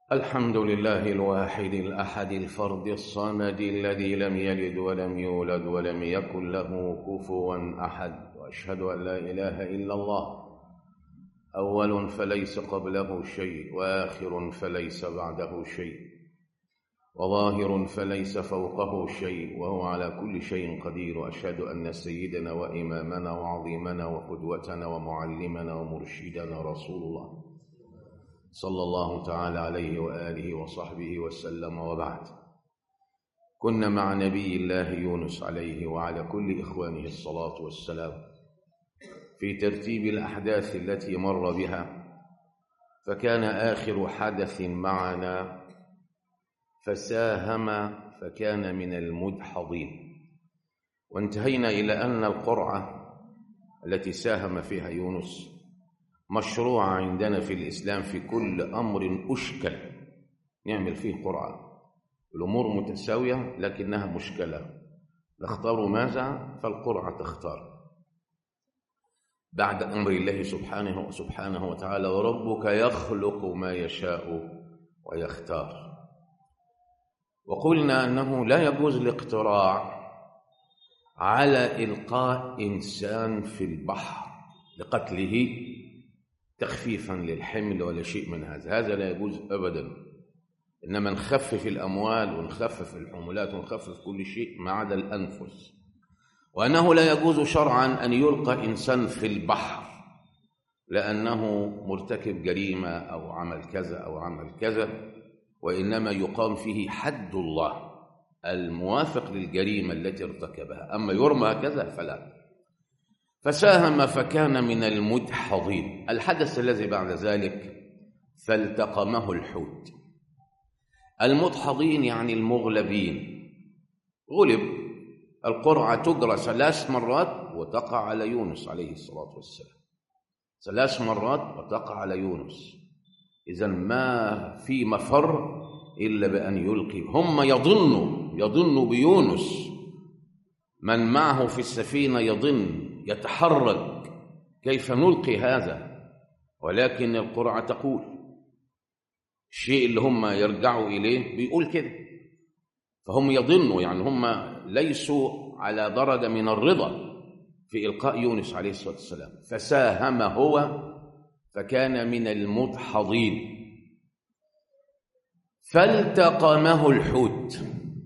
الحمد لله الواحد الأحد الفرد الصمد الذي لم يلد ولم يولد ولم يكن له كفوا أحد وأشهد أن لا إله إلا الله أول فليس قبله شيء وآخر فليس بعده شيء وظاهر فليس فوقه شيء وهو على كل شيء قدير وأشهد أن سيدنا وإمامنا وعظيمنا وقدوتنا ومعلمنا ومرشدنا رسول الله صلى الله تعالى عليه وآله وصحبه وسلم وبعد كنا مع نبي الله يونس عليه وعلى كل إخوانه الصلاة والسلام في ترتيب الأحداث التي مر بها فكان آخر حدث معنا فساهم فكان من المدحضين وانتهينا إلى أن القرعة التي ساهم فيها يونس مشروعة عندنا في الإسلام في كل أمر أشكل نعمل فيه قرعة الأمور متساوية لكنها مشكلة نختار ماذا فالقرعة تختار بعد أمر الله سبحانه وسبحانه وتعالى وربك يخلق ما يشاء ويختار وقلنا أنه لا يجوز الاقتراع على إلقاء إنسان في البحر لقتله تخفيفا للحمل ولا شيء من هذا هذا لا يجوز أبدا إنما نخفف الأموال ونخفف الحمولات ونخفف كل شيء ما عدا الأنفس وأنه لا يجوز شرعا أن يلقى إنسان في البحر لأنه مرتكب جريمة أو عمل كذا أو عمل كذا وإنما يقام فيه حد الله الموافق للجريمة التي ارتكبها أما يرمى هكذا فلا فساهم فكان من المدحضين الحدث الذي بعد ذلك فالتقمه الحوت المدحضين يعني المغلبين غلب القرعة تجرى ثلاث مرات وتقع على يونس عليه الصلاة والسلام ثلاث مرات وتقع على يونس إذا ما في مفر إلا بأن يلقي هم يظنوا يظنوا بيونس من معه في السفينة يظن يتحرك كيف نلقي هذا ولكن القرعة تقول الشيء اللي هم يرجعوا إليه بيقول كده فهم يظنوا يعني هم ليسوا على درجة من الرضا في إلقاء يونس عليه الصلاة والسلام فساهم هو فكان من المدحضين فالتقمه الحوت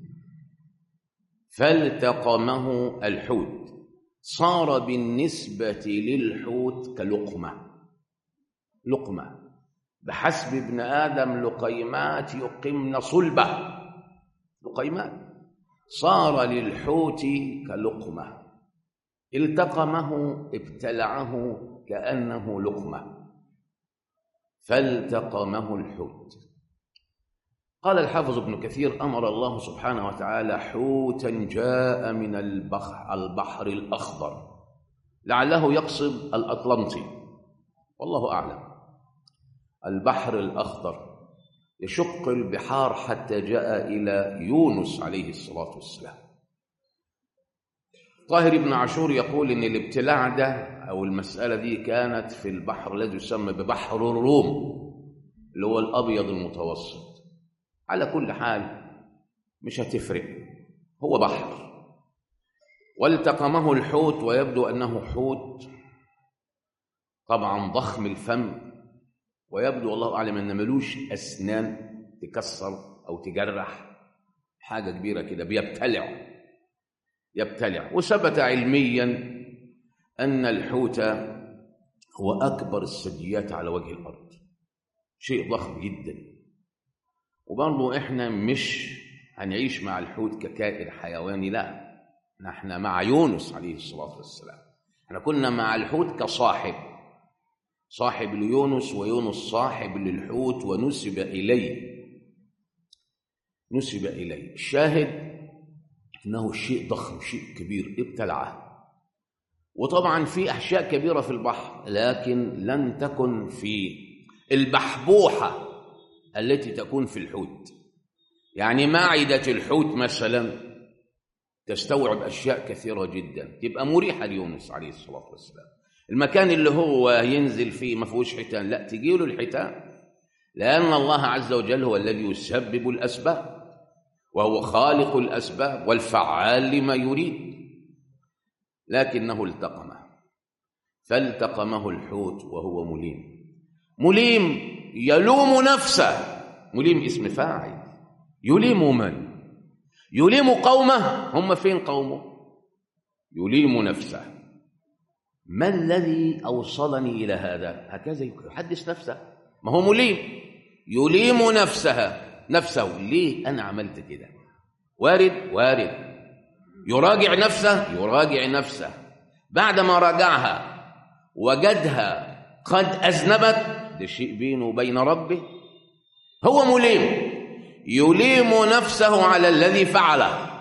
فالتقمه الحوت صار بالنسبة للحوت كلقمة لقمة بحسب ابن آدم لقيمات يقمن صلبة لقيمات صار للحوت كلقمة التقمه ابتلعه كأنه لقمة فالتقمه الحوت قال الحافظ ابن كثير أمر الله سبحانه وتعالى حوتا جاء من البحر, البحر الأخضر لعله يقصد الأطلنطي والله أعلم البحر الأخضر يشق البحار حتى جاء إلى يونس عليه الصلاة والسلام طاهر بن عاشور يقول إن الابتلاع ده أو المسألة دي كانت في البحر الذي يسمى ببحر الروم اللي هو الأبيض المتوسط على كل حال مش هتفرق هو بحر والتقمه الحوت ويبدو أنه حوت طبعا ضخم الفم ويبدو والله أعلم أن ملوش أسنان تكسر أو تجرح حاجة كبيرة كده بيبتلع يبتلع وثبت علميا أن الحوت هو أكبر الثدييات على وجه الأرض شيء ضخم جدا وبرضه احنا مش هنعيش مع الحوت ككائن حيواني لا نحن مع يونس عليه الصلاة والسلام احنا كنا مع الحوت كصاحب صاحب ليونس ويونس صاحب للحوت ونسب إليه نسب إليه الشاهد إنه شيء ضخم شيء كبير ابتلعه وطبعا في أحشاء كبيرة في البحر لكن لن تكن في البحبوحة التي تكون في الحوت يعني معدة الحوت مثلا تستوعب أشياء كثيرة جدا تبقى مريحة ليونس عليه الصلاة والسلام المكان اللي هو ينزل فيه ما فيهوش حيتان لا تجي له الحيتان لأن الله عز وجل هو الذي يسبب الأسباب وهو خالق الأسباب والفعال لما يريد لكنه التقمه فالتقمه الحوت وهو مليم مليم يلوم نفسه مليم اسم فاعل يليم من يليم قومه هم فين قومه يليم نفسه ما الذي أوصلني إلى هذا هكذا يحدث نفسه ما هو مليم يليم نفسها نفسه ليه أنا عملت كده وارد وارد يراجع نفسه يراجع نفسه بعدما راجعها وجدها قد أذنبت ده شيء بينه وبين ربه هو مليم يليم نفسه على الذي فعله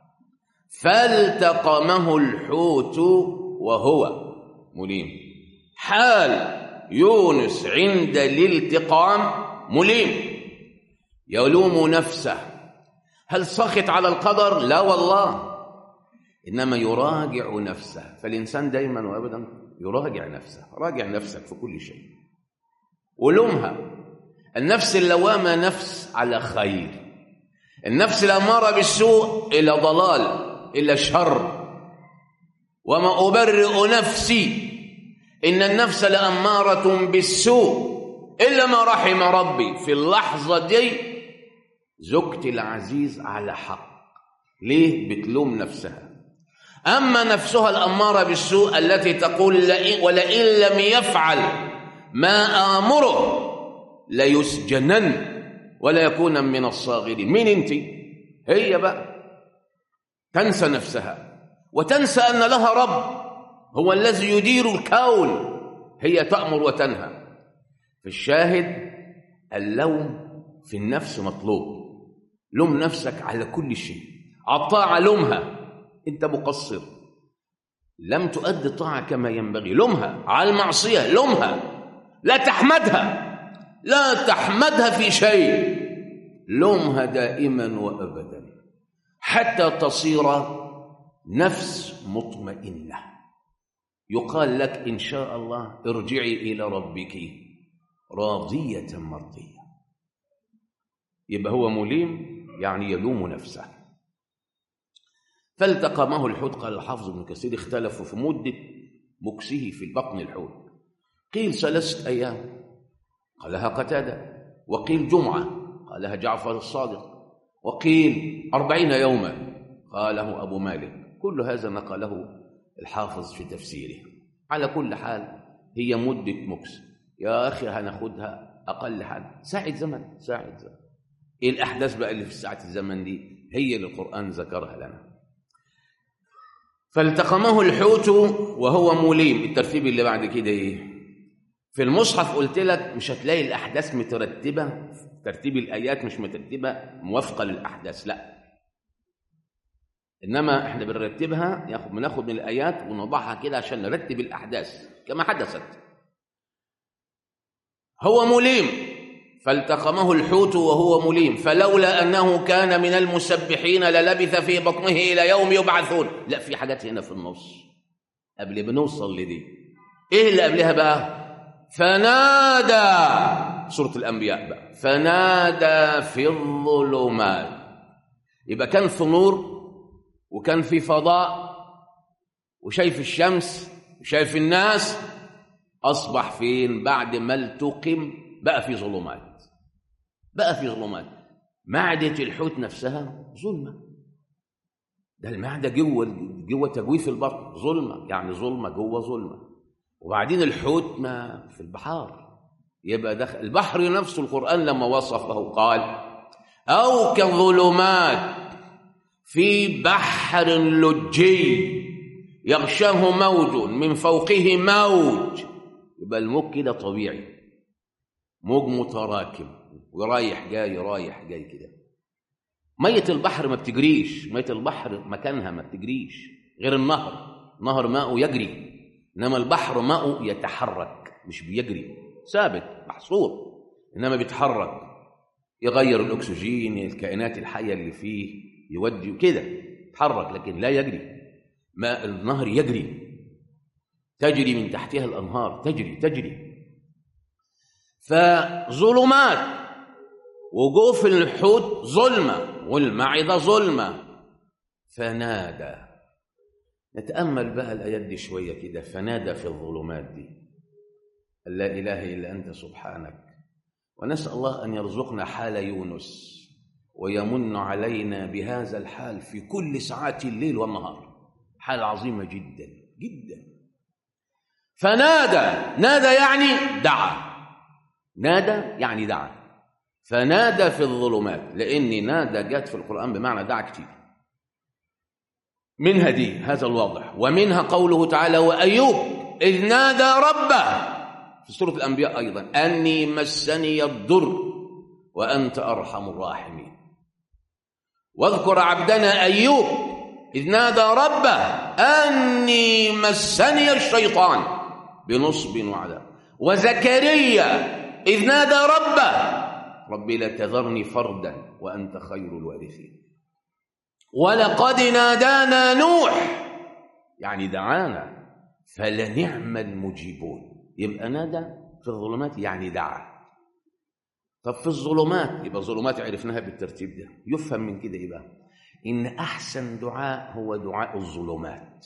فالتقمه الحوت وهو مليم حال يونس عند الالتقام مليم يلوم نفسه هل سخط على القدر لا والله انما يراجع نفسه فالانسان دائما وابدا يراجع نفسه راجع نفسك في كل شيء ولومها النفس اللوامه نفس على خير النفس الاماره بالسوء الى ضلال الى شر وما ابرئ نفسي ان النفس لاماره بالسوء الا ما رحم ربي في اللحظه دي زوجتي العزيز على حق ليه بتلوم نفسها اما نفسها الاماره بالسوء التي تقول لئن ولئن لم يفعل ما امره ليسجنن ولا يكون من الصاغرين مين انت هي بقى تنسى نفسها وتنسى ان لها رب هو الذي يدير الكون هي تامر وتنهى في الشاهد اللوم في النفس مطلوب لوم نفسك على كل شيء الطاعه لومها انت مقصر لم تؤدي الطاعه كما ينبغي لومها على المعصيه لومها لا تحمدها لا تحمدها في شيء لومها دائما وابدا حتى تصير نفس مطمئنه يقال لك ان شاء الله ارجعي الى ربك راضيه مرضيه يبقى هو مليم يعني يلوم نفسه فالتقمه الحوت قال الحافظ ابن كثير اختلفوا في مده مكسه في بطن الحوت قيل ثلاثه ايام قالها قتاده وقيل جمعه قالها جعفر الصادق وقيل أربعين يوما قاله أبو مالك كل هذا نقله الحافظ في تفسيره على كل حال هي مدة مكس يا أخي هناخدها أقل حاجة ساعة زمن ساعة زمن إيه الأحداث بقى اللي في ساعة الزمن دي هي اللي القرآن ذكرها لنا فالتقمه الحوت وهو مليم الترتيب اللي بعد كده إيه في المصحف قلت لك مش هتلاقي الأحداث مترتبة ترتيب الآيات مش مترتبة موافقة للأحداث لا إنما إحنا بنرتبها ياخد بناخد من الآيات ونوضعها كده عشان نرتب الأحداث كما حدثت هو مليم فالتقمه الحوت وهو مليم فلولا أنه كان من المسبحين للبث في بطنه إلى يوم يبعثون لا في حاجات هنا في النص قبل بنوصل لدي إيه اللي قبلها بقى فنادى سورة الأنبياء بقى فنادى في الظلمات يبقى كان في نور وكان في فضاء وشايف الشمس وشايف الناس أصبح فين بعد ما التقم بقى في ظلمات بقى في ظلمات معدة الحوت نفسها ظلمة ده المعدة جوه جوه تجويف البطن ظلمة يعني ظلمة جوه ظلمة وبعدين الحوت ما في البحار يبقى دخل البحر نفسه القرآن لما وصفه قال أو كظلمات في بحر لجي يغشاه موج من فوقه موج يبقى الموج كده طبيعي موج متراكم ورايح جاي رايح جاي كده مية البحر ما بتجريش مية البحر مكانها ما بتجريش غير النهر نهر ماءه يجري انما البحر ماءه يتحرك مش بيجري ثابت محصور انما بيتحرك يغير الاكسجين الكائنات الحيه اللي فيه يودي كده يتحرك لكن لا يجري ماء النهر يجري تجري من تحتها الانهار تجري تجري فظلمات وجوف الحوت ظلمة والمعدة ظلمة فنادى نتأمل بقى الآيات دي شوية كده فنادى في الظلمات دي أن لا إله إلا أنت سبحانك ونسأل الله أن يرزقنا حال يونس ويمن علينا بهذا الحال في كل ساعات الليل والنهار حال عظيمة جدا جدا فنادى نادى يعني دعا نادى يعني دعا فنادى في الظلمات لأن نادى جت في القرآن بمعنى دعا كتير منها دي هذا الواضح ومنها قوله تعالى وأيوب إذ نادى ربه في سورة الأنبياء أيضا أني مسني الضر وأنت أرحم الراحمين واذكر عبدنا أيوب إذ نادى ربه أني مسني الشيطان بنصب وعذاب وزكريا إذ نادى ربه رب لا تذرني فردا وأنت خير الوارثين ولقد نادانا نوح يعني دعانا فلنعم المجيبون يبقى نادى في الظلمات يعني دعا طب في الظلمات يبقى الظلمات عرفناها بالترتيب ده يفهم من كده ايه بقى ان احسن دعاء هو دعاء الظلمات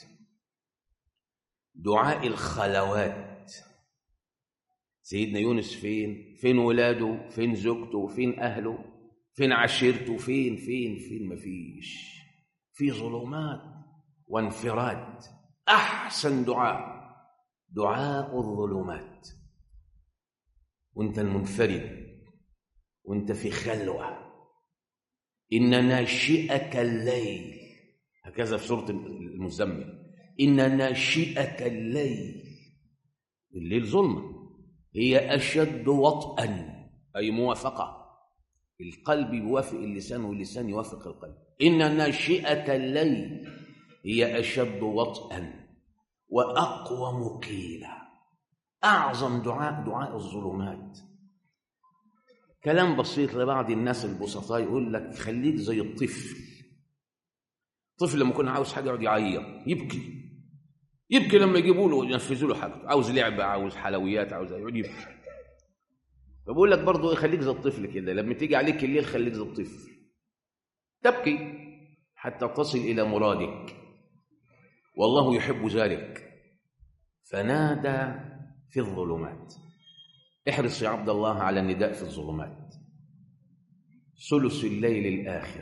دعاء الخلوات سيدنا يونس فين فين ولاده فين زوجته فين اهله فين عشيرته فين فين فين مفيش في ظلمات وانفراد احسن دعاء دعاء الظلمات وانت المنفرد وانت في خلوه ان ناشئك الليل هكذا في سوره المزمل ان ناشئك الليل الليل ظلمه هي اشد وطئا اي موافقه القلب يوافق اللسان واللسان يوافق القلب ان ناشئه الليل هي اشد وطئا واقوم قيلا اعظم دعاء دعاء الظلمات كلام بسيط لبعض الناس البسطاء يقول لك خليك زي الطفل الطفل لما يكون عاوز حاجه يقعد يعيط يبكي يبكي لما يجيبوا له ينفذوا له حاجه عاوز لعبه عاوز حلويات عاوز يقعد يبكي فبقول لك برضه ايه خليك زي الطفل كده لما تيجي عليك الليل خليك زي الطفل تبكي حتى تصل الى مرادك والله يحب ذلك فنادى في الظلمات احرص يا عبد الله على النداء في الظلمات ثلث الليل الآخر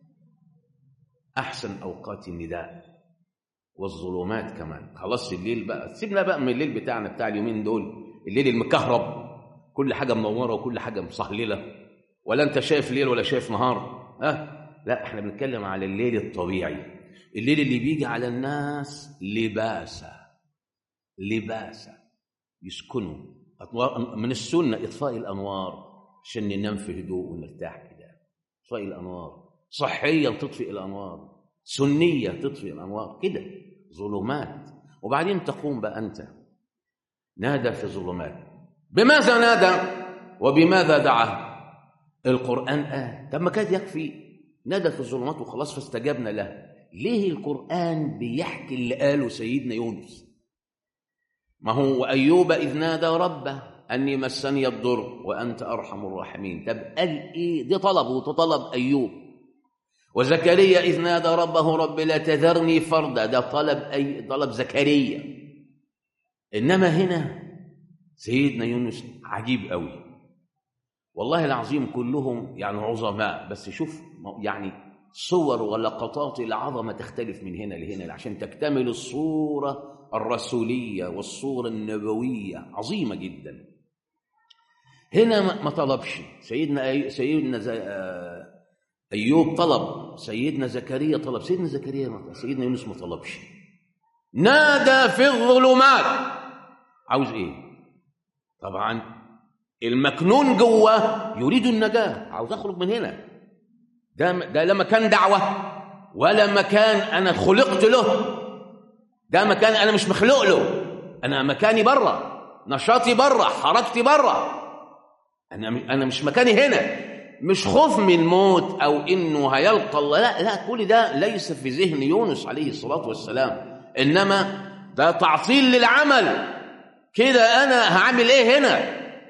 أحسن أوقات النداء والظلمات كمان خلاص الليل بقى سيبنا بقى من الليل بتاعنا بتاع اليومين دول الليل المكهرب كل حاجة منورة وكل حاجة مصهللة ولا أنت شايف ليل ولا شايف نهار أه لا احنا بنتكلم على الليل الطبيعي الليل اللي بيجي على الناس لباسا لباسا يسكنوا من السنة إطفاء الأنوار عشان ننام في هدوء ونرتاح كده إطفاء الأنوار صحيا تطفئ الأنوار سنية تطفئ الأنوار كده ظلمات وبعدين تقوم بقى أنت نادى في ظلمات بماذا نادى وبماذا دعا القرآن آه طب ما كان يكفي نادى في الظلمات وخلاص فاستجبنا له ليه القرآن بيحكي اللي قاله سيدنا يونس ما هو أيوب إذ نادى ربه أني مسني الضر وأنت أرحم الراحمين طب قال إيه دي طلب وتطلب أيوب وزكريا إذ نادى ربه رب لا تذرني فردا ده طلب أي طلب زكريا إنما هنا سيدنا يونس عجيب قوي والله العظيم كلهم يعني عظماء بس شوف يعني صور ولقطات العظمة تختلف من هنا لهنا عشان تكتمل الصورة الرسولية والصورة النبوية عظيمة جدا هنا ما طلبش سيدنا أي... سيدنا ز... أيوب طلب سيدنا زكريا طلب سيدنا زكريا ما طلب. سيدنا يونس ما طلبش نادى في الظلمات عاوز ايه طبعا المكنون جوه يريد النجاة عاوز اخرج من هنا ده ده لا مكان دعوة ولا مكان انا خلقت له ده مكان انا مش مخلوق له انا مكاني بره نشاطي بره حركتي بره انا انا مش مكاني هنا مش خوف من موت او انه هيلقى الله لا لا كل ده ليس في ذهن يونس عليه الصلاه والسلام انما ده تعطيل للعمل كده انا هعمل ايه هنا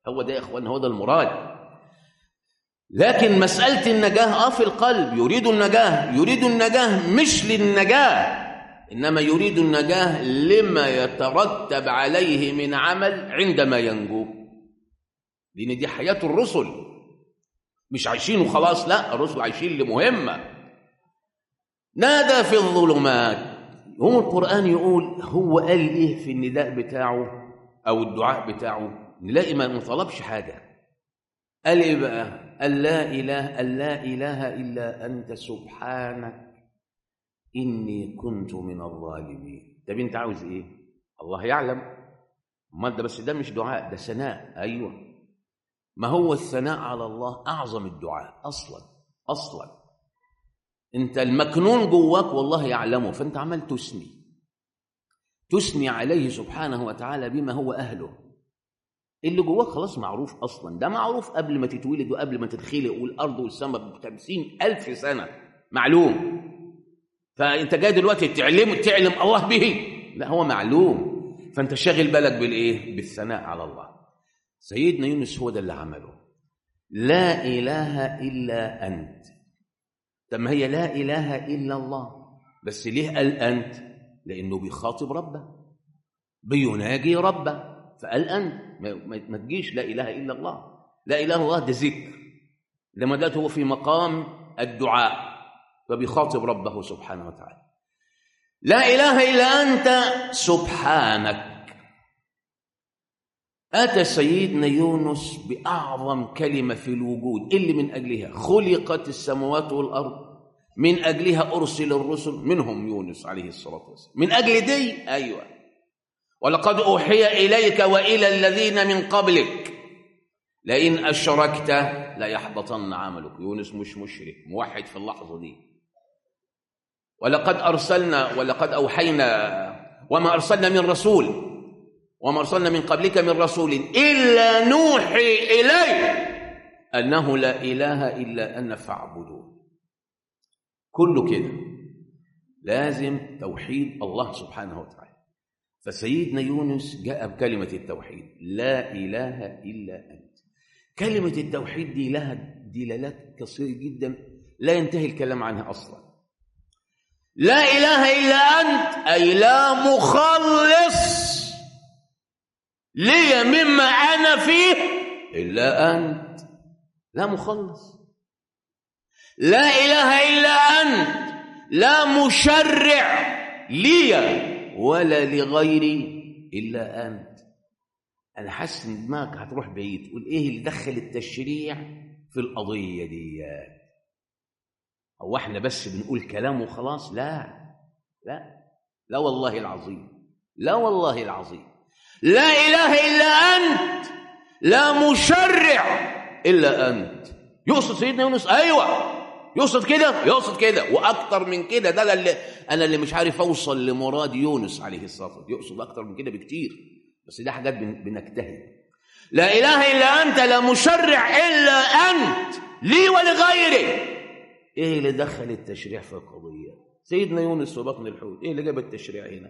هو ده يا اخوان هو ده المراد لكن مسألة النجاة اه في القلب يريد النجاة يريد النجاة مش للنجاة إنما يريد النجاة لما يترتب عليه من عمل عندما ينجو لأن دي حياة الرسل مش عايشين وخلاص لا الرسل عايشين لمهمة نادى في الظلمات هم القرآن يقول هو قال إيه في النداء بتاعه أو الدعاء بتاعه نلاقي ما طلبش حاجة قال إيه بقى قال لا إله أن لا إله إلا أنت سبحانك إني كنت من الظالمين طب أنت عاوز إيه الله يعلم ما ده بس ده مش دعاء ده ثناء أيوه ما هو الثناء على الله أعظم الدعاء أصلا أصلا أنت المكنون جواك والله يعلمه فأنت عمال تثني تثني عليه سبحانه وتعالى بما هو أهله اللي جواك خلاص معروف أصلا ده معروف قبل ما تتولد وقبل ما تتخلق والأرض والسماء بخمسين ألف سنة معلوم فأنت جاي دلوقتي تعلم تعلم الله به لا هو معلوم فأنت شاغل بالك بالإيه بالثناء على الله سيدنا يونس هو ده اللي عمله لا إله إلا أنت طب ما هي لا إله إلا الله بس ليه قال أنت لأنه بيخاطب ربه بيناجي ربه فقال أنت ما, ما تجيش لا إله إلا الله لا إله إلا الله ده ذكر لما ده هو في مقام الدعاء فبيخاطب ربه سبحانه وتعالى لا إله إلا أنت سبحانك أتى سيدنا يونس بأعظم كلمة في الوجود اللي من أجلها خلقت السماوات والأرض من أجلها أرسل الرسل منهم يونس عليه الصلاة والسلام من أجل دي أيوة ولقد أوحي إليك وإلى الذين من قبلك لئن أشركت ليحبطن عملك يونس مش مشرك موحد في اللحظة دي ولقد أرسلنا ولقد أوحينا وما أرسلنا من رسول وما أرسلنا من قبلك من رسول إلا نوحي إليه أنه لا إله إلا أنا فاعبدون كله كده لازم توحيد الله سبحانه وتعالى فسيدنا يونس جاء بكلمة التوحيد لا إله إلا أنت كلمة التوحيد دي لها دلالات كثيرة جدا لا ينتهي الكلام عنها أصلا لا إله إلا أنت أي لا مخلص لي مما أنا فيه إلا أنت لا مخلص لا إله إلا أنت لا مشرع لي ولا لغيري إلا أنت أنا حاسس إن دماغك هتروح بعيد تقول إيه اللي دخل التشريع في القضية دي هو إحنا بس بنقول كلام وخلاص لا لا لا والله العظيم لا والله العظيم لا إله إلا أنت لا مشرع إلا أنت يقصد سيدنا يونس أيوة يقصد كده يقصد كده وأكتر من كده ده اللي أنا اللي مش عارف أوصل لمراد يونس عليه الصلاة والسلام يقصد أكتر من كده بكتير بس ده حاجات بنجتهد لا إله إلا أنت لا مشرع إلا أنت لي ولغيري إيه اللي دخل التشريع في القضية سيدنا يونس في بطن الحوت إيه اللي جاب التشريع هنا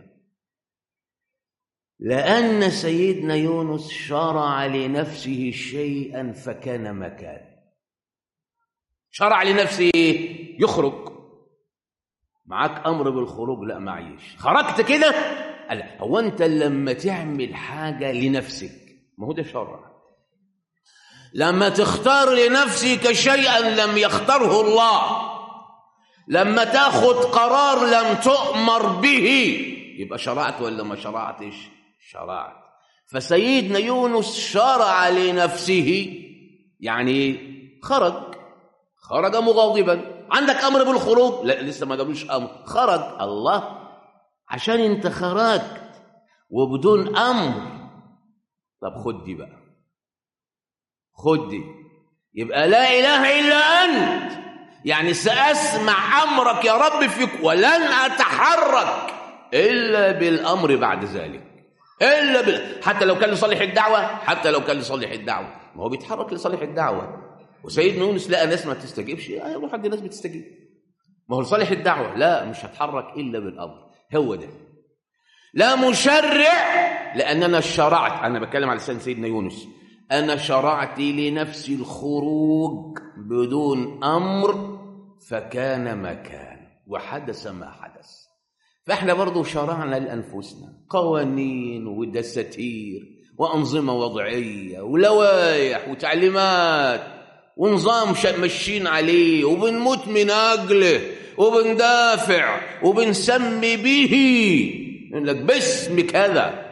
لأن سيدنا يونس شرع لنفسه شيئا فكان مكان شرع لنفسه يخرج معاك أمر بالخروج لا معيش خرجت كده لا هو أنت لما تعمل حاجة لنفسك ما هو ده شرع لما تختار لنفسك شيئا لم يختاره الله لما تاخد قرار لم تؤمر به يبقى شرعت ولا ما شرعتش شرعت فسيدنا يونس شرع لنفسه يعني خرج خرج مغاضبا عندك امر بالخروج لا لسه ما جابلوش امر خرج الله عشان انت خرجت وبدون امر طب خد دي بقى خد دي يبقى لا اله الا انت يعني ساسمع امرك يا رب فيك ولن اتحرك الا بالامر بعد ذلك الا بال... حتى لو كان لصالح الدعوه حتى لو كان لصالح الدعوه ما هو بيتحرك لصالح الدعوه وسيدنا يونس لقى ناس ما تستجيبش هيروح عند ناس بتستجيب ما هو لصالح الدعوه لا مش هتحرك الا بالامر هو ده لا مشرع لاننا شرعت انا بتكلم على لسان سيدنا يونس أنا شرعت لنفسي الخروج بدون أمر فكان ما كان وحدث ما حدث فإحنا برضو شرعنا لأنفسنا قوانين ودساتير وأنظمة وضعية ولوائح وتعليمات ونظام ماشيين عليه وبنموت من أجله وبندافع وبنسمي به يقول لك باسم كذا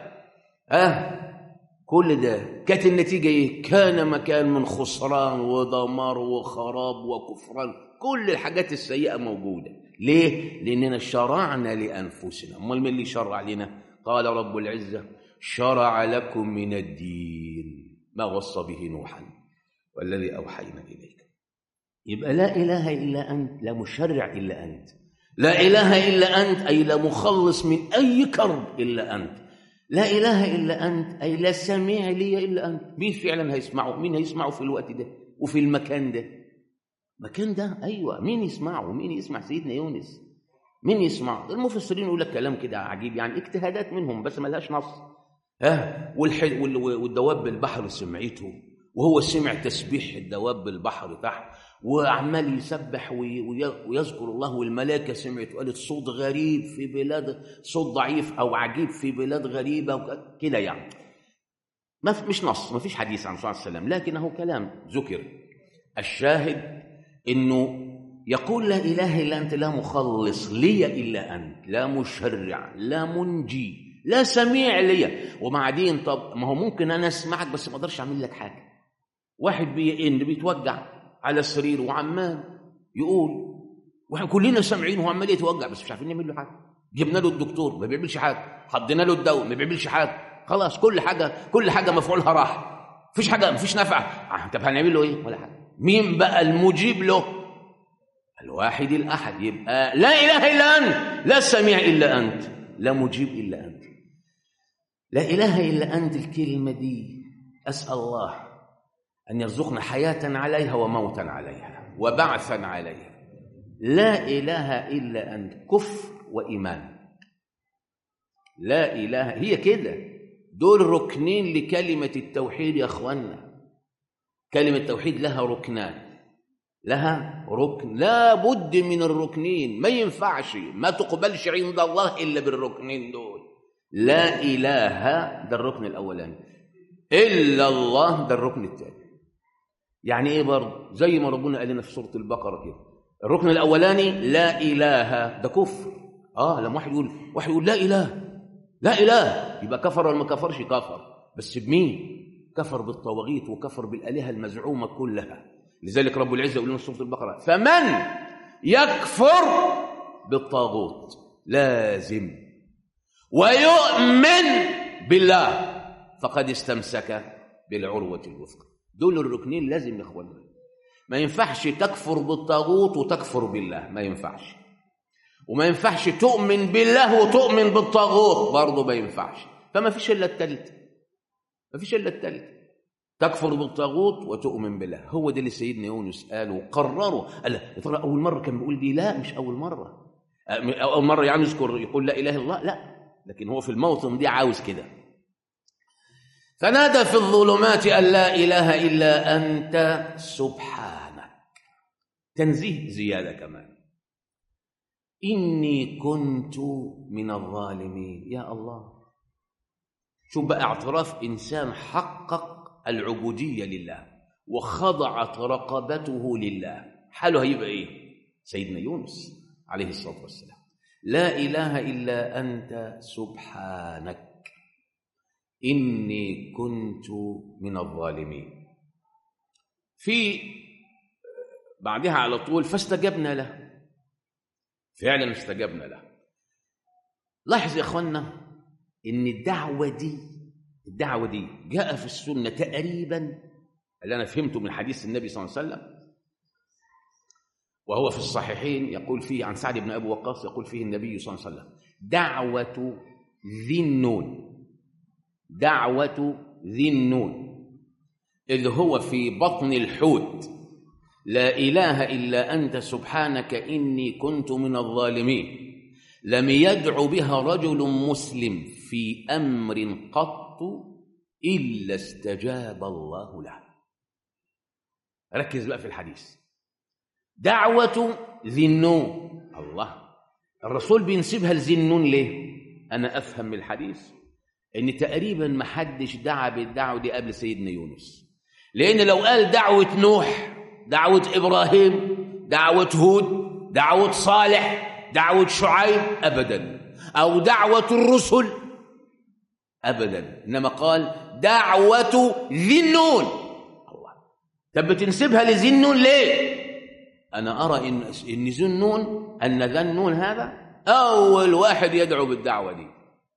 ها كل ده كانت النتيجة إيه؟ كان مكان من خسران ودمار وخراب وكفران كل الحاجات السيئة موجودة ليه؟ لأننا شرعنا لأنفسنا أمال من اللي شرع لنا؟ قال رب العزة شرع لكم من الدين ما وصى به نوحا والذي أوحينا إليك يبقى لا إله إلا أنت لا مشرع إلا أنت لا إله إلا أنت أي لا مخلص من أي كرب إلا أنت لا إله إلا أنت أي لا سميع لي إلا أنت مين فعلا هيسمعه مين هيسمعه في الوقت ده وفي المكان ده المكان ده أيوة مين يسمعه مين يسمع سيدنا يونس مين يسمعه المفسرين يقول لك كلام كده عجيب يعني اجتهادات منهم بس ما لهاش نص ها والحل والدواب بالبحر سمعته وهو سمع تسبيح الدواب بالبحر تحت وعمال يسبح ويذكر الله والملائكه سمعت وقالت صوت غريب في بلاد صوت ضعيف او عجيب في بلاد غريبه كده يعني ما مش نص ما فيش حديث عن صلى الله عليه وسلم لكنه كلام ذكر الشاهد انه يقول لا اله الا انت لا مخلص لي الا انت لا مشرع لا منجي لا سميع لي وبعدين طب ما هو ممكن انا اسمعك بس ما اقدرش اعمل لك حاجه واحد بيئن بيتوجع على السرير وعمال يقول واحنا كلنا سامعين وهو عمال يتوجع بس مش عارفين نعمل له حاجه جبنا له الدكتور ما بيعملش حاجه حطينا له الدواء ما بيعملش حاجه خلاص كل حاجه كل حاجه مفعولها راح مفيش حاجه مفيش نفع آه طب هنعمل له ايه ولا حاجه مين بقى المجيب له الواحد الاحد يبقى لا اله الا انت لا سميع الا انت لا مجيب الا انت لا اله الا انت الكلمه دي اسال الله أن يرزقنا حياة عليها وموتا عليها وبعثا عليها لا إله إلا أنت كفر وإيمان لا إله هي كده دول ركنين لكلمة التوحيد يا أخوانا كلمة التوحيد لها ركنان لها ركن لا بد من الركنين ما ينفعش ما تقبلش عند الله إلا بالركنين دول لا إله ده الركن الأولاني إلا الله ده الركن الثاني يعني ايه برضه زي ما ربنا قال لنا في سوره البقره كده الركن الاولاني لا اله ده كفر اه لما واحد يقول واحد يقول لا اله لا اله يبقى كفر ولا ما كفرش كفر بس بمين كفر بالطواغيت وكفر بالالهه المزعومه كلها لذلك رب العزه يقول لنا في سوره البقره فمن يكفر بالطاغوت لازم ويؤمن بالله فقد استمسك بالعروه الوثقى دول الركنين لازم يا اخوانا ما ينفعش تكفر بالطاغوت وتكفر بالله ما ينفعش وما ينفعش تؤمن بالله وتؤمن بالطاغوت برضه ما ينفعش فما فيش الا التالت ما فيش الا التالت تكفر بالطاغوت وتؤمن بالله هو ده اللي سيدنا يونس قال وقرروا قال يا ترى اول مره كان بيقول دي لا مش اول مره اول مره يعني يذكر يقول لا اله الا الله لا لكن هو في الموطن دي عاوز كده فنادى في الظلمات أن لا إله إلا أنت سبحانك تنزيه زيادة كمان إني كنت من الظالمين يا الله شوف بقى اعتراف إنسان حقق العبودية لله وخضعت رقبته لله حاله هيبقى إيه سيدنا يونس عليه الصلاة والسلام لا إله إلا أنت سبحانك إني كنت من الظالمين في بعدها على طول فاستجبنا له فعلا استجبنا له لاحظ يا اخوانا ان الدعوه دي الدعوه دي جاء في السنه تقريبا اللي انا فهمته من حديث النبي صلى الله عليه وسلم وهو في الصحيحين يقول فيه عن سعد بن ابي وقاص يقول فيه النبي صلى الله عليه وسلم دعوه ذي النون دعوة ذي النون إذ هو في بطن الحوت لا إله إلا أنت سبحانك إني كنت من الظالمين لم يدع بها رجل مسلم في أمر قط إلا استجاب الله له ركز بقى في الحديث دعوة ذي النون الله الرسول بينسبها لذي النون ليه أنا أفهم من الحديث إن تقريبا ما حدش دعا بالدعوة دي قبل سيدنا يونس لأن لو قال دعوة نوح دعوة إبراهيم دعوة هود دعوة صالح دعوة شعيب أبدا أو دعوة الرسل أبدا إنما قال دعوة ذي النون الله طب بتنسبها لذي النون ليه أنا أرى إن إن ذي النون أن ذا النون هذا أول واحد يدعو بالدعوة دي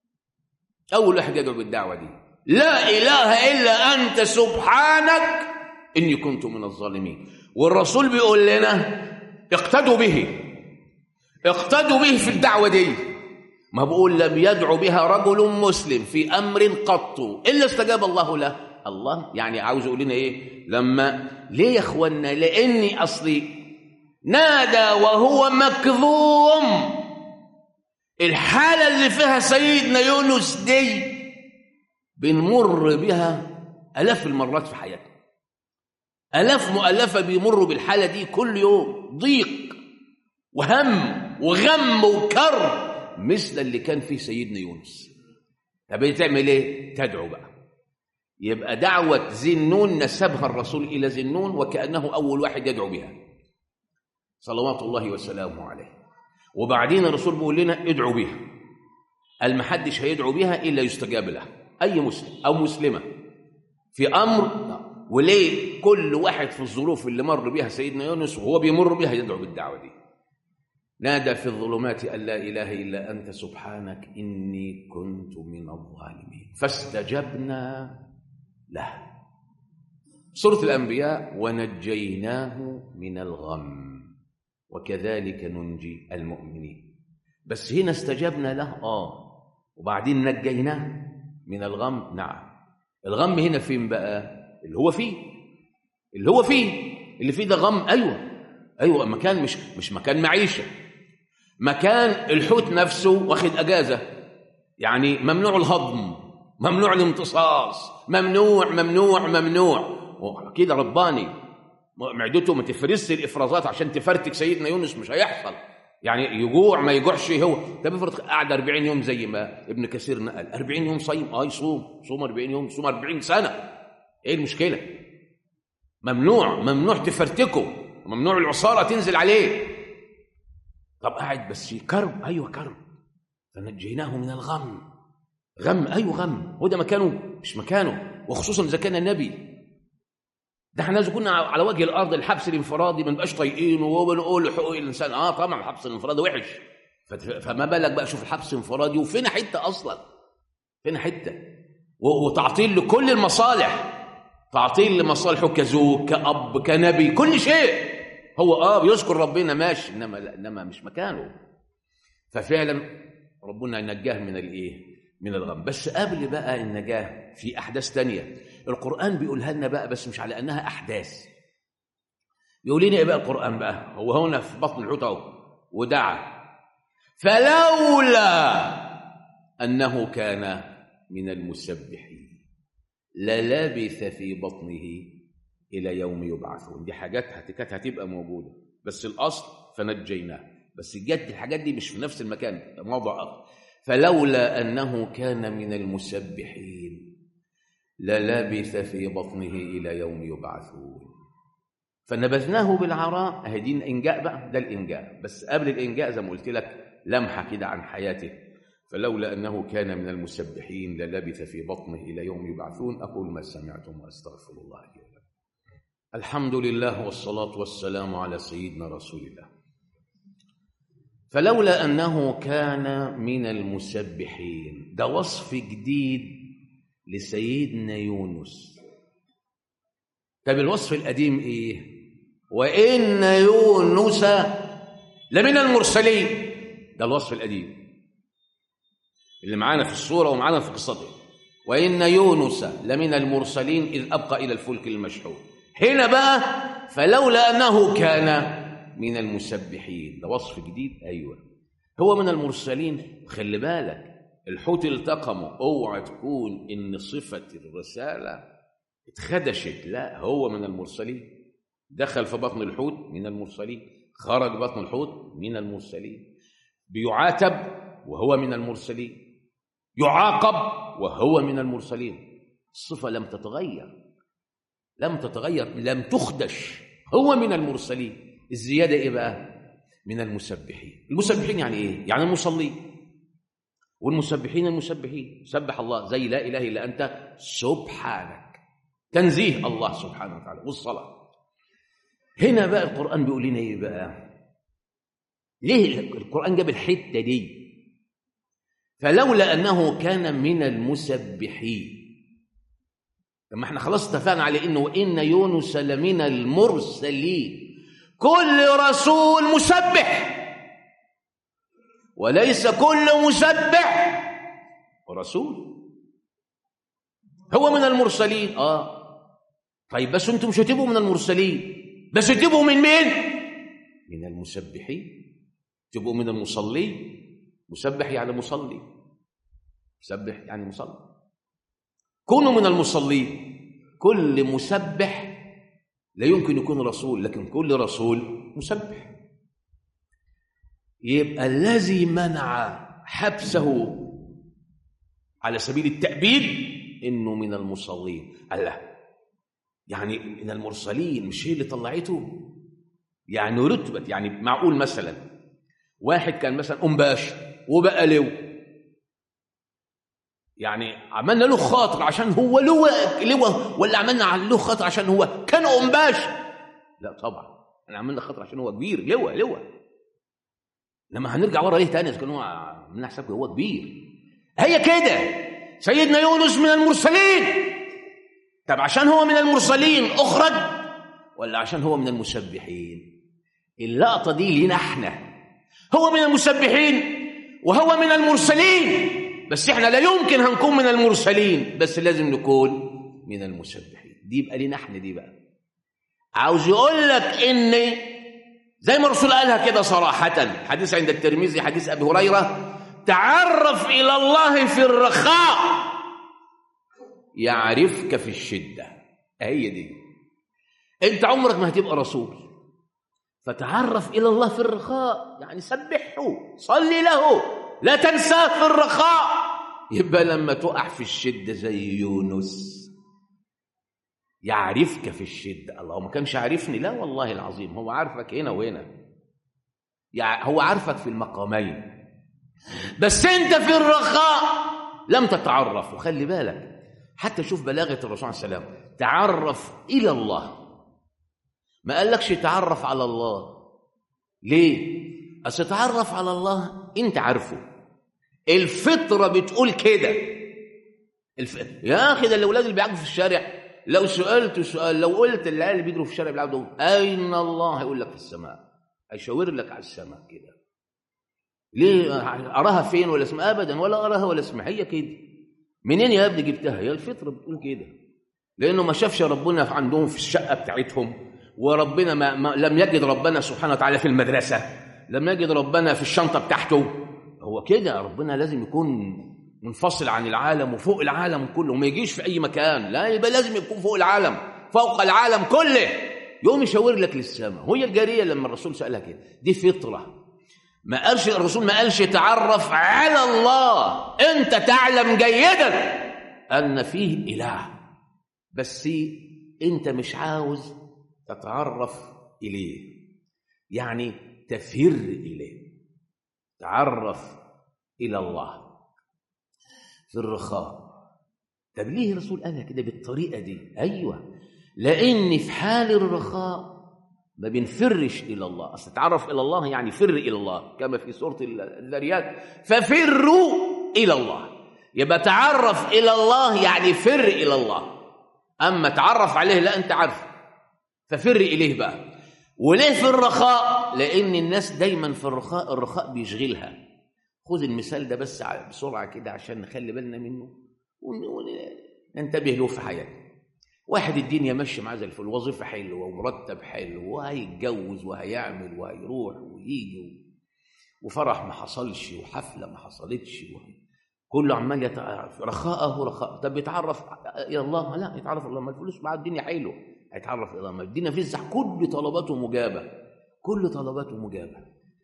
أول واحد يدعو بالدعوة دي لا إله إلا أنت سبحانك إني كنت من الظالمين والرسول بيقول لنا اقتدوا به اقتدوا به في الدعوة دي ما بقول لم يدعو بها رجل مسلم في أمر قط إلا استجاب الله له الله يعني عاوز يقول لنا إيه لما ليه يا إخوانا لأني أصلي نادى وهو مكظوم الحالة اللي فيها سيدنا يونس دي بنمر بها آلاف المرات في حياتنا آلاف مؤلفة بيمروا بالحالة دي كل يوم ضيق وهم وغم وكر مثل اللي كان فيه سيدنا يونس طب تعمل ايه تدعو بقى يبقى دعوة ذي النون نسبها الرسول إلى ذي النون وكأنه أول واحد يدعو بها صلوات الله وسلامه عليه وبعدين الرسول بيقول لنا ادعوا بها قال ما حدش هيدعو بها إلا يستجاب له أي مسلم أو مسلمة في أمر وليه كل واحد في الظروف اللي مر بها سيدنا يونس وهو بيمر بها يدعو بالدعوة دي نادى في الظلمات أن لا إله إلا أنت سبحانك إني كنت من الظالمين فاستجبنا له سورة الأنبياء ونجيناه من الغم وكذلك ننجي المؤمنين بس هنا استجبنا له آه وبعدين نجيناه من الغم نعم الغم هنا فين بقى اللي هو فيه اللي هو فيه اللي فيه ده غم أيوة أيوة مكان مش مش مكان معيشة مكان الحوت نفسه واخد أجازة يعني ممنوع الهضم ممنوع الامتصاص ممنوع ممنوع ممنوع كده رباني معدته ما تفرزش الافرازات عشان تفرتك سيدنا يونس مش هيحصل يعني يجوع ما يجوعش هو طب افرض قعد 40 يوم زي ما ابن كثير نقل 40 يوم صيم اه يصوم صوم 40 يوم صوم 40 سنه ايه المشكله ممنوع ممنوع تفرتكه ممنوع العصاره تنزل عليه طب قاعد بس كرب ايوه كرب فنجيناه من الغم غم ايوه غم هو ده مكانه مش مكانه وخصوصا اذا كان النبي ده احنا لازم كنا على وجه الارض الحبس الانفرادي ما نبقاش طايقينه وبنقول حقوق الانسان اه طبعا الحبس الانفرادي وحش فما بالك بقى شوف الحبس الانفرادي وفين حته اصلا فين حته وتعطيل لكل المصالح تعطيل لمصالحه كزوج كأب كنبي كل شيء هو اه بيذكر ربنا ماشي انما لا انما مش مكانه ففعلا ربنا نجاه من الايه من الغم بس قبل بقى النجاه في احداث تانية القران بيقولها لنا بقى بس مش على انها احداث يقول لنا ايه بقى القران بقى هو هنا في بطن الحوت اهو ودعا فلولا انه كان من المسبحين للبث في بطنه الى يوم يبعثون دي حاجات كانت هتبقى موجوده بس الاصل فنجيناه بس جت الحاجات دي مش في نفس المكان موضع اخر فلولا انه كان من المسبحين للبث في بطنه الى يوم يبعثون فنبذناه بالعراء اهي دي الانجاء بقى ده الانجاء بس قبل الانجاء زي ما قلت لك لمحه كده عن حياته فلولا انه كان من المسبحين للبث في بطنه الى يوم يبعثون اقول ما سمعتم واستغفر الله لي ولكم الحمد لله والصلاه والسلام على سيدنا رسول الله فلولا انه كان من المسبحين ده وصف جديد لسيدنا يونس طب الوصف القديم ايه وان يونس لمن المرسلين ده الوصف القديم اللي معانا في الصوره ومعانا في قصته وان يونس لمن المرسلين اذ ابقى الى الفلك المشحون هنا بقى فلولا انه كان من المسبحين ده وصف جديد ايوه هو من المرسلين خلي بالك الحوت التقمه اوعى تكون ان صفه الرساله اتخدشت لا هو من المرسلين دخل في بطن الحوت من المرسلين خرج بطن الحوت من المرسلين بيعاتب وهو من المرسلين يعاقب وهو من المرسلين الصفه لم تتغير لم تتغير لم تخدش هو من المرسلين الزياده ايه بقى من المسبحين المسبحين يعني ايه يعني المصلين والمسبحين المسبحين سبح الله زي لا اله الا انت سبحانك تنزيه الله سبحانه وتعالى والصلاه هنا بقى القران بيقول لنا ايه بقى ليه القران جاب الحته دي فلولا انه كان من المسبحين لما احنا خلاص اتفقنا على انه وان يونس لمن المرسلين كل رسول مسبح وليس كل مسبح رسول هو من المرسلين اه طيب بس انتم مش هتبقوا من المرسلين بس تبقوا من مين من المسبحين تبقوا من المصلين مسبح يعني مصلي مسبح يعني مصلي كونوا من المصلين كل مسبح لا يمكن يكون رسول لكن كل رسول مسبح يبقى الذي منع حبسه على سبيل التأبيد انه من المصلين الله يعني من المرسلين مش هي اللي طلعته يعني رتبت يعني معقول مثلا واحد كان مثلا ام باشا وبقى لو يعني عملنا له خاطر عشان هو لواء لواء ولا عملنا له خاطر عشان هو كان ام باشا لا طبعا احنا عملنا خاطر عشان هو كبير لواء لواء لما هنرجع ورا ليه تاني اذا كان هو عملنا حساب هو كبير هي كده سيدنا يونس من المرسلين طب عشان هو من المرسلين اخرج ولا عشان هو من المسبحين اللقطه دي لينا احنا هو من المسبحين وهو من المرسلين بس احنا لا يمكن هنكون من المرسلين بس لازم نكون من المسبحين دي يبقى لينا احنا دي بقى عاوز يقول لك ان زي ما الرسول قالها كده صراحة حديث عند الترمذي حديث أبي هريرة تعرف إلى الله في الرخاء يعرفك في الشدة هي دي أنت عمرك ما هتبقى رسول فتعرف إلى الله في الرخاء يعني سبحه صلي له لا تنساه في الرخاء يبقى لما تقع في الشدة زي يونس يعرفك في الشدة الله ما كانش عارفني لا والله العظيم هو عارفك هنا وهنا يعني هو عارفك في المقامين بس انت في الرخاء لم تتعرف وخلي بالك حتى شوف بلاغة الرسول عليه السلام تعرف إلى الله ما قالكش تعرف على الله ليه أصل تعرف على الله انت عارفه الفطرة بتقول كده الف... يا أخي ده الأولاد اللي بيعجبوا في الشارع لو سألت سؤال لو قلت العيال اللي بيجروا في الشارع بيلعبوا أين الله هيقول لك في السماء هيشاور لك على السماء كده ليه أراها فين ولا اسمها أبدا ولا أراها ولا اسمها هي كده منين يا ابني جبتها هي الفطرة بتقول كده لأنه ما شافش ربنا في عندهم في الشقة بتاعتهم وربنا ما, ما لم يجد ربنا سبحانه وتعالى في المدرسة لم يجد ربنا في الشنطة بتاعته هو كده ربنا لازم يكون منفصل عن العالم وفوق العالم كله وما يجيش في أي مكان لا يبقى لازم يكون فوق العالم فوق العالم كله يقوم يشاور لك للسماء وهي الجارية لما الرسول سألها كده دي فطرة ما قالش الرسول ما قالش تعرف على الله انت تعلم جيدا ان فيه اله بس انت مش عاوز تتعرف اليه يعني تفر اليه تعرف الى الله في الرخاء طب ليه الرسول قالها كده بالطريقه دي ايوه لان في حال الرخاء ما بنفرش الى الله اصل تعرف الى الله يعني فر الى الله كما في سوره الذريات ففروا الى الله يبقى تعرف الى الله يعني فر الى الله اما تعرف عليه لا انت عارف ففر اليه بقى وليه في الرخاء لان الناس دايما في الرخاء الرخاء بيشغلها خذ المثال ده بس بسرعه كده عشان نخلي بالنا منه وننتبه له في حياتنا واحد الدنيا ماشيه معاه زي الفل وظيفه حلوه ومرتب حلو وهيتجوز وهيعمل وهيروح ويجي وفرح ما حصلش وحفله ما حصلتش كله عمال يتعرف رخاءه رخاء طب يتعرف الى الله لا يتعرف الى الله ما الفلوس مع الدنيا حلو هيتعرف الى الله ما الدنيا فزع كل طلباته مجابه كل طلباته مجابه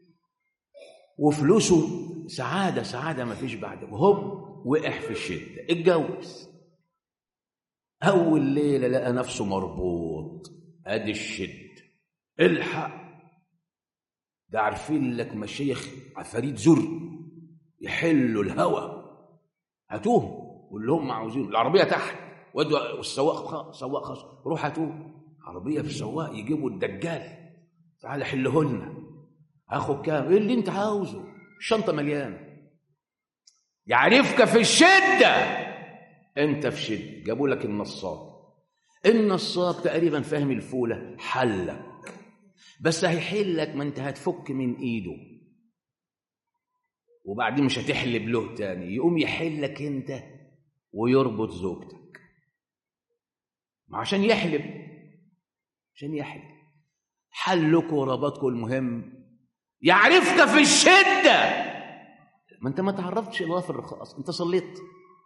وفلوسه سعاده سعاده ما فيش بعد وهوب وقع في الشده اتجوز اول ليله لقى نفسه مربوط ادي الشد الحق ده عارفين لك مشايخ عفاريت زر يحلوا الهوى هاتوهم واللي هم عاوزينه العربيه تحت ودوا والسواق سواق خاص روح هاتوه عربيه في السواق يجيبوا الدجال تعالى حله لنا هاخد كام ايه اللي انت عاوزه الشنطه مليانه يعرفك في الشده انت في شده جابوا لك النصاب النصاب تقريبا فاهم الفوله حلك بس هيحلك ما انت هتفك من ايده وبعدين مش هتحلب له تاني يقوم يحلك انت ويربط زوجتك ما عشان يحلب عشان يحلب حلكوا وربطكوا المهم يعرفك في الشدة ما انت ما تعرفتش الله في الرخاء اصلا انت صليت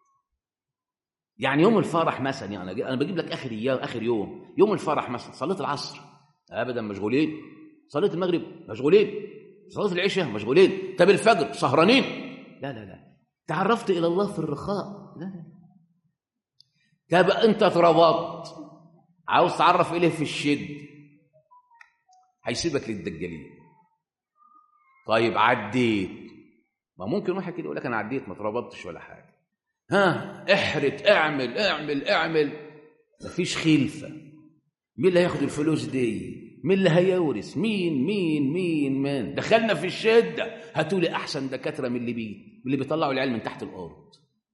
يعني يوم الفرح مثلا يعني انا بجيب لك اخر ايام اخر يوم يوم الفرح مثلا صليت العصر ابدا مشغولين صليت المغرب مشغولين صلاه العشاء مشغولين طب الفجر سهرانين لا لا لا تعرفت الى الله في الرخاء لا لا طب انت اتربطت عاوز تعرف اليه في الشد هيسيبك للدجالين طيب عديت ما ممكن واحد كده يقول لك انا عديت ما اتربطتش ولا حاجه ها احرت اعمل اعمل اعمل مفيش خلفه مين اللي هياخد الفلوس دي مين اللي هيورث مين مين مين مين دخلنا في الشده هاتوا لي احسن دكاتره من اللي بي من اللي بيطلعوا العيال من تحت الارض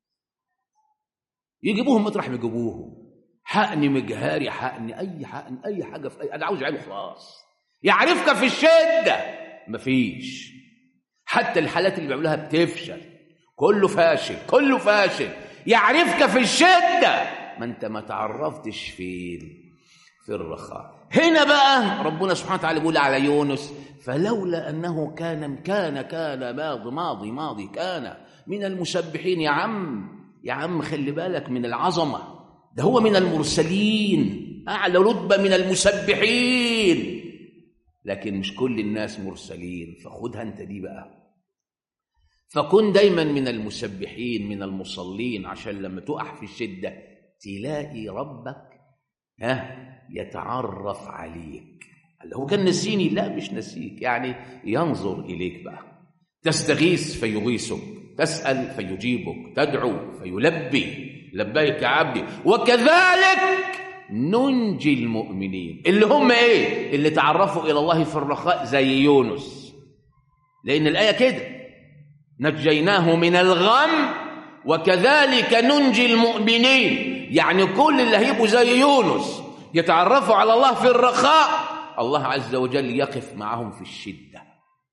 يجيبوهم مطرح ما يجيبوهم حقني مجهاري حقني اي حقن اي حاجه في أي... انا عاوز عيال خلاص يعرفك في الشده مفيش حتى الحالات اللي بيعملوها بتفشل كله فاشل كله فاشل يعرفك في الشده ما انت ما تعرفتش فين في الرخاء هنا بقى ربنا سبحانه وتعالى بيقول على يونس فلولا انه كان كان كان ماضي ماضي ماضي كان من المسبحين يا عم يا عم خلي بالك من العظمه ده هو من المرسلين اعلى رتبه من المسبحين لكن مش كل الناس مرسلين فخدها انت دي بقى فكن دايما من المسبحين من المصلين عشان لما تقع في الشده تلاقي ربك ها يتعرف عليك اللي هو كان نسيني لا مش نسيك يعني ينظر إليك بقى تستغيث فيغيثك تسأل فيجيبك تدعو فيلبي لبيك يا عبدي وكذلك ننجي المؤمنين اللي هم ايه اللي تعرفوا إلى الله في الرخاء زي يونس لأن الآية كده نجيناه من الغم وكذلك ننجي المؤمنين يعني كل اللي هيبقوا زي يونس يتعرفوا على الله في الرخاء الله عز وجل يقف معهم في الشدة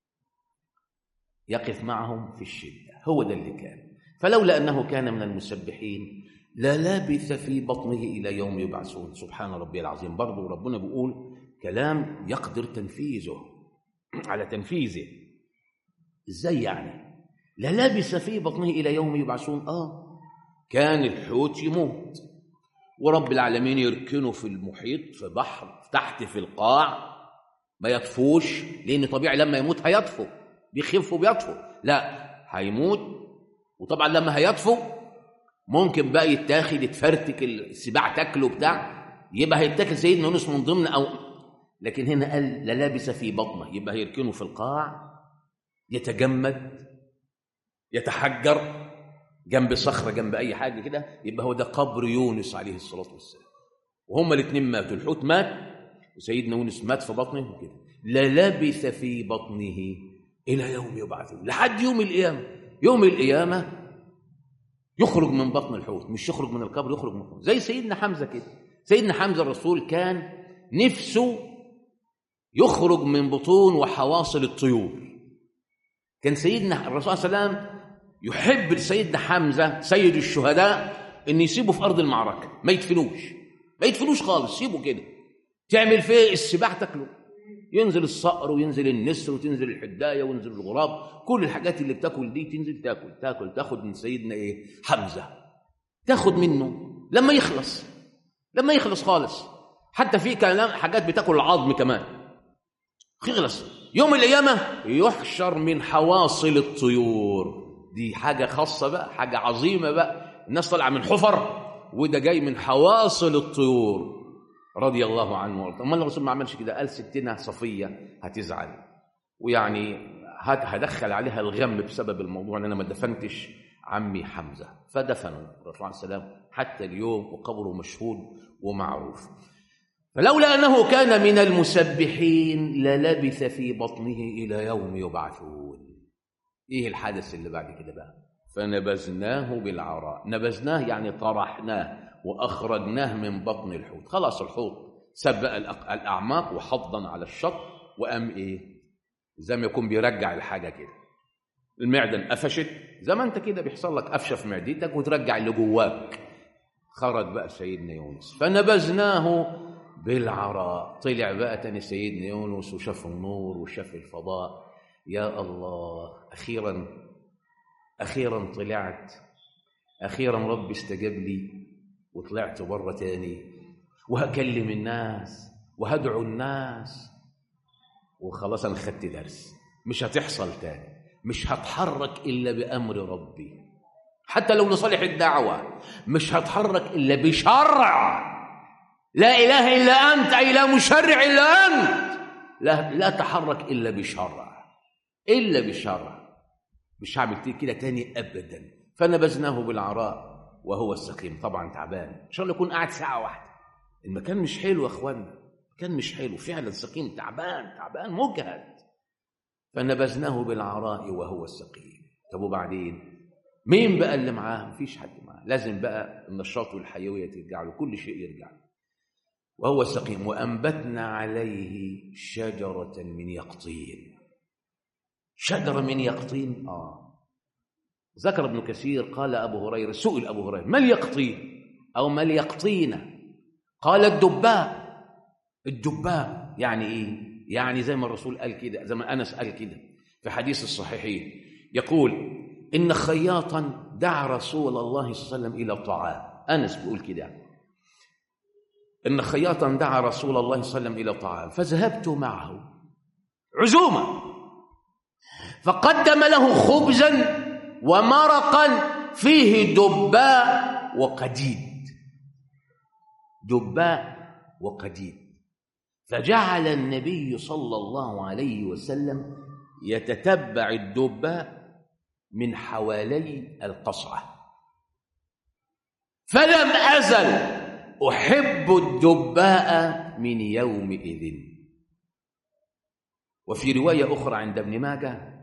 يقف معهم في الشدة هو ده اللي كان فلولا أنه كان من المسبحين للبث في بطنه إلى يوم يبعثون سبحان ربي العظيم برضه ربنا بيقول كلام يقدر تنفيذه على تنفيذه ازاي يعني للبث في بطنه إلى يوم يبعثون آه كان الحوت يموت ورب العالمين يركنه في المحيط في بحر تحت في القاع ما يطفوش لان طبيعي لما يموت هيطفو بيخف وبيطفو لا هيموت وطبعا لما هيطفو ممكن بقى يتاخد يتفرتك السباع تاكله بتاع يبقى هيتاكل سيدنا يونس من ضمن او لكن هنا قال للابس في بطنه يبقى هيركنه في القاع يتجمد يتحجر جنب صخرة جنب أي حاجة كده يبقى هو ده قبر يونس عليه الصلاة والسلام وهما الاثنين ماتوا الحوت مات وسيدنا يونس مات في بطنه وكده للبث في بطنه إلى يوم يبعثون لحد يوم القيامة يوم القيامة يخرج من بطن الحوت مش يخرج من القبر يخرج من القبر زي سيدنا حمزة كده سيدنا حمزة الرسول كان نفسه يخرج من بطون وحواصل الطيور كان سيدنا الرسول صلى الله عليه وسلم يحب سيدنا حمزة سيد الشهداء ان يسيبه في ارض المعركه ما يدفنوش ما يدفنوش خالص سيبه كده تعمل فيه السباع تاكله ينزل الصقر وينزل النسر وتنزل الحدايه وينزل الغراب كل الحاجات اللي بتاكل دي تنزل تاكل تاكل تاخد من سيدنا ايه حمزه تاخد منه لما يخلص لما يخلص خالص حتى في كلام حاجات بتاكل العظم كمان يخلص يوم القيامه يحشر من حواصل الطيور دي حاجه خاصه بقى حاجه عظيمه بقى الناس طالعه من حفر وده جاي من حواصل الطيور رضي الله عنه وارضاه امال الرسول ما عملش كده قال ستنا صفيه هتزعل ويعني هدخل عليها الغم بسبب الموضوع ان انا ما دفنتش عمي حمزه فدفنوا الرسول عليه السلام حتى اليوم وقبره مشهود ومعروف فلولا انه كان من المسبحين للبث في بطنه الى يوم يبعثون ايه الحدث اللي بعد كده بقى فنبذناه بالعراء نبذناه يعني طرحناه واخرجناه من بطن الحوت خلاص الحوت سبق الاعماق وحضن على الشط وقام ايه زي ما يكون بيرجع الحاجه كده المعده انقفشت زي ما انت كده بيحصل لك قفشه في معدتك وترجع اللي جواك خرج بقى سيدنا يونس فنبذناه بالعراء طلع بقى تاني سيدنا يونس وشاف النور وشاف الفضاء يا الله اخيرا اخيرا طلعت اخيرا ربي استجاب لي وطلعت بره تاني وهكلم الناس وهدعو الناس وخلاص انا خدت درس مش هتحصل تاني مش هتحرك الا بامر ربي حتى لو لصالح الدعوه مش هتحرك الا بشرع لا اله الا انت اي لا مشرع الا انت لا لا تحرك الا بشرع الا بشرع مش هعمل كده تاني ابدا فنبذناه بالعراء وهو السقيم طبعا تعبان ان شاء الله يكون قاعد ساعه واحده المكان مش حلو يا اخوانا المكان مش حلو فعلا سقيم تعبان تعبان مجهد فنبذناه بالعراء وهو السقيم طب وبعدين مين بقى اللي معاه مفيش حد معاه لازم بقى النشاط والحيويه ترجع له كل شيء يرجع له وهو السقيم وانبتنا عليه شجره من يقطين شجره من يقطين اه ذكر ابن كثير قال ابو هريره سئل ابو هريره ما اليقطين او ما اليقطين قال الدباء الدباء يعني ايه يعني زي ما الرسول قال كده زي ما انس قال كده في حديث الصحيحين يقول ان خياطا دعا رسول الله صلى الله عليه وسلم الى طعام انس بيقول كده ان خياطا دعا رسول الله صلى الله عليه وسلم الى طعام فذهبت معه عزومه فقدم له خبزا ومرقا فيه دباء وقديد دباء وقديد فجعل النبي صلى الله عليه وسلم يتتبع الدباء من حوالي القصعه فلم ازل احب الدباء من يومئذ وفي روايه اخرى عند ابن ماجه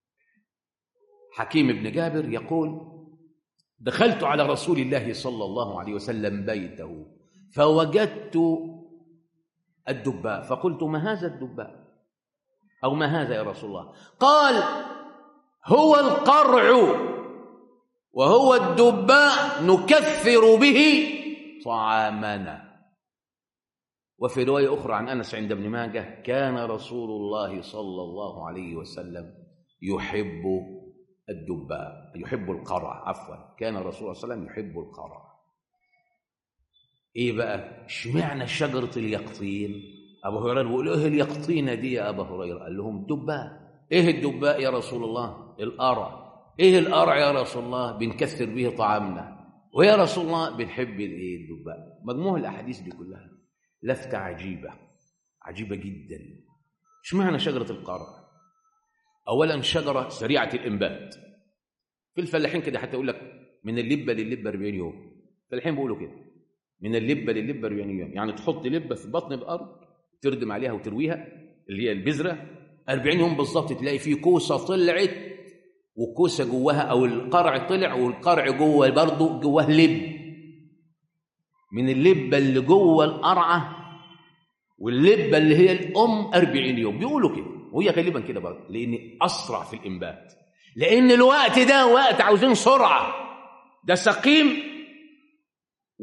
حكيم بن جابر يقول دخلت على رسول الله صلى الله عليه وسلم بيته فوجدت الدباء فقلت ما هذا الدباء او ما هذا يا رسول الله قال هو القرع وهو الدباء نكثر به طعامنا وفي روايه اخرى عن انس عند ابن ماجه كان رسول الله صلى الله عليه وسلم يحب الدباء يحب القرع عفوا كان رسول الله صلى الله عليه وسلم يحب القرع ايه بقى اشمعنى شجره اليقطين ابو هريره بيقول ايه اليقطينه دي يا ابا هريره قال لهم دباء ايه الدباء يا رسول الله القرع ايه القرع يا رسول الله بنكثر به طعامنا ويا رسول الله بنحب الايه الدباء مجموع الاحاديث دي كلها لفته عجيبه عجيبه جدا اشمعنى شجره القرع اولا شجره سريعه الانبات في الفلاحين كده حتى يقول لك من اللبه للبه 40 يوم الفلاحين بيقولوا كده من اللبه للبه 40 يوم يعني تحط لبه في بطن الارض تردم عليها وترويها اللي هي البذره 40 يوم بالظبط تلاقي فيه كوسه طلعت وكوسه جواها او القرع طلع والقرع جوه برضه جواه لب من اللبه اللي جوه القرعه واللبه اللي هي الام 40 يوم بيقولوا كده وهي غالبا كده برضه لان اسرع في الانبات لان الوقت ده وقت عاوزين سرعه ده سقيم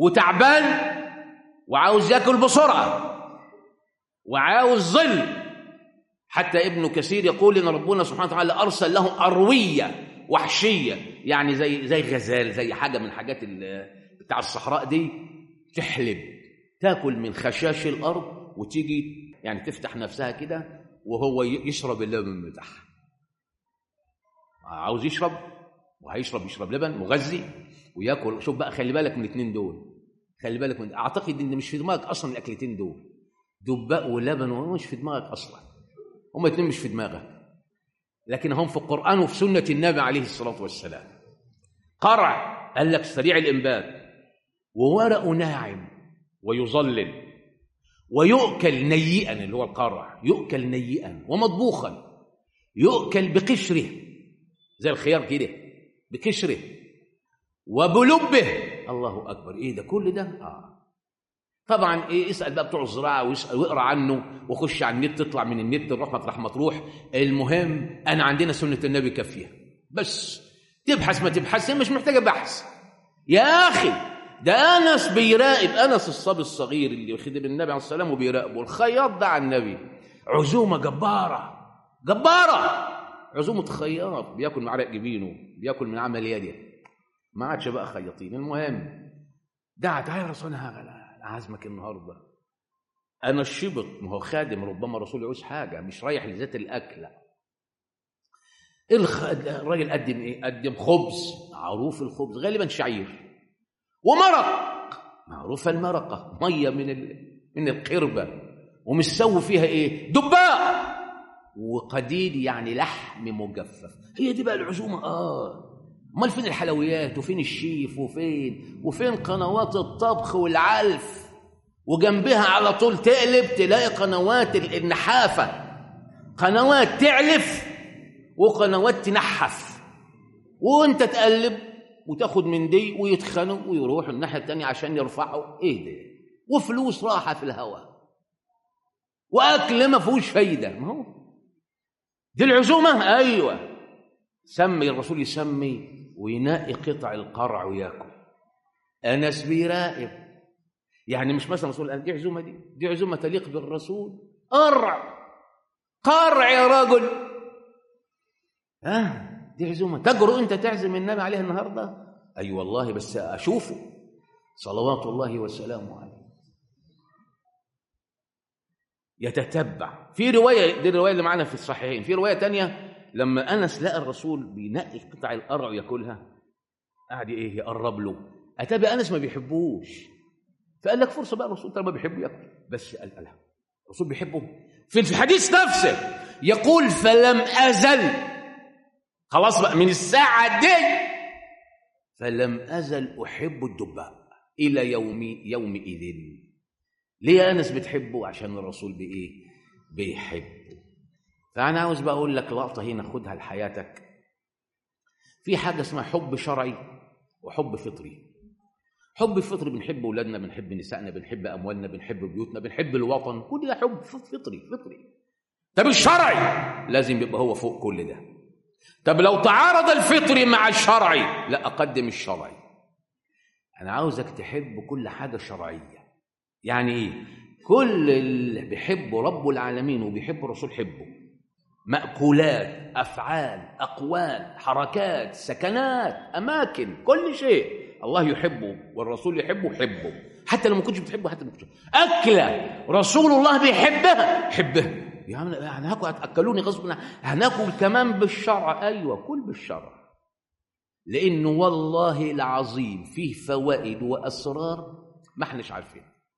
وتعبان وعاوز ياكل بسرعه وعاوز ظل حتى ابن كثير يقول ان ربنا سبحانه وتعالى ارسل لهم ارويه وحشيه يعني زي زي غزال زي حاجه من حاجات بتاع الصحراء دي تحلب تاكل من خشاش الارض وتيجي يعني تفتح نفسها كده وهو يشرب اللبن بتاعها عاوز يشرب وهيشرب يشرب لبن مغذي وياكل شوف بقى خلي بالك من الاثنين دول خلي بالك من اعتقد ان مش في دماغك اصلا الاكلتين دول دباء ولبن مش في دماغك اصلا هما الاثنين مش في دماغك لكن هم في القران وفي سنه النبي عليه الصلاه والسلام قرع قال لك سريع الانبات وورق ناعم ويظلل ويؤكل نيئا اللي هو القرع يؤكل نيئا ومطبوخا يؤكل بقشره زي الخيار كده بقشره وبلبه الله اكبر ايه ده كل ده اه طبعا ايه اسال بقى بتوع الزراعه واسال واقرا عنه وخش على النت تطلع من النت نروح مطرح ما تروح المهم انا عندنا سنه النبي كافيه بس تبحث ما تبحث مش محتاجه بحث يا اخي ده انس بيراقب انس الصبي الصغير اللي خدم النبي عليه السلام وبيراقبه الخياط ده على النبي عزومه جباره جباره عزومه خياط بياكل من عرق جبينه بياكل من عمل يده ما عادش بقى خياطين المهم دعا تعالى يا رسول الله عازمك النهارده انا الشبط ما هو خادم ربما الرسول يعوز حاجه مش رايح لذات الاكل لا الخ... الراجل قدم ايه قدم خبز معروف الخبز غالبا شعير ومرق معروفه المرقه ميه من ال... من القربه ومسوي فيها ايه دباء وقديد يعني لحم مجفف هي دي بقى العزومه اه امال فين الحلويات وفين الشيف وفين وفين قنوات الطبخ والعلف وجنبها على طول تقلب تلاقي قنوات النحافه قنوات تعلف وقنوات تنحف وانت تقلب وتاخد من دي ويتخانقوا ويروحوا الناحيه الثانيه عشان يرفعوا ايه ده وفلوس راحه في الهواء واكل ما فيهوش فايده ما هو دي العزومه ايوه سمي الرسول يسمي وينقي قطع القرع وياكل انس بيراقب يعني مش مثلا الرسول قال دي عزومه دي دي عزومه تليق بالرسول قرع قرع يا رجل ها دي عزومه تجرؤ انت تعزم النبي عليها النهارده اي أيوة والله بس اشوفه صلوات الله وسلامه عليه يتتبع في روايه دي الروايه اللي معانا في الصحيحين في روايه تانية لما انس لقى الرسول بينقي قطع القرع وياكلها قعد ايه يقرب له اتى انس ما بيحبوش فقال لك فرصه بقى الرسول طالما بيحبه ياكل بس قال قال الرسول بيحبه في الحديث نفسه يقول فلم ازل خلاص بقى من الساعه دي فلم ازل احب الدباء الى يوم يومئذ ليه يا انس بتحبه عشان الرسول بايه بيحبه فانا عاوز بقى اقول لك لقطه هنا خدها لحياتك في حاجه اسمها حب شرعي وحب فطري حب فطري بنحب اولادنا بنحب نسائنا بنحب اموالنا بنحب بيوتنا بنحب الوطن كل ده حب فطري فطري طب الشرعي لازم يبقى هو فوق كل ده طب لو تعارض الفطري مع الشرعي لا اقدم الشرعي انا عاوزك تحب كل حاجه شرعيه يعني ايه كل اللي بيحبه رب العالمين وبيحب الرسول حبه مأكولات أفعال أقوال حركات سكنات أماكن كل شيء الله يحبه والرسول يحبه حبه حتى لو ما كنتش بتحبه حتى ما كنتش أكلة رسول الله بيحبها حبها يا عم يعني هاكل هتاكلوني غصب هناكل كمان بالشرع ايوه كل بالشرع لانه والله العظيم فيه فوائد واسرار ما احناش عارفين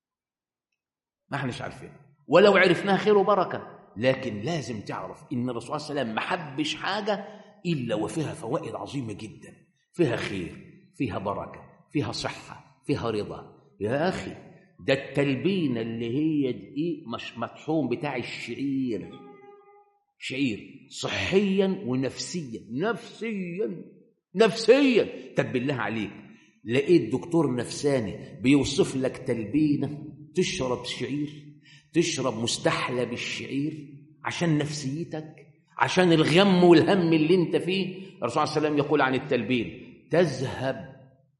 ما احناش عارفين ولو عرفناها خير وبركه لكن لازم تعرف ان الرسول صلى الله عليه وسلم ما حبش حاجه الا وفيها فوائد عظيمه جدا فيها خير فيها بركه فيها صحه فيها رضا يا اخي ده التلبينه اللي هي دقيق مش مطحون بتاع الشعير شعير صحيا ونفسيا نفسيا نفسيا طب بالله عليك لقيت دكتور نفساني بيوصف لك تلبينه تشرب شعير تشرب مستحلى بالشعير عشان نفسيتك عشان الغم والهم اللي انت فيه الرسول صلى الله عليه وسلم يقول عن التلبين تذهب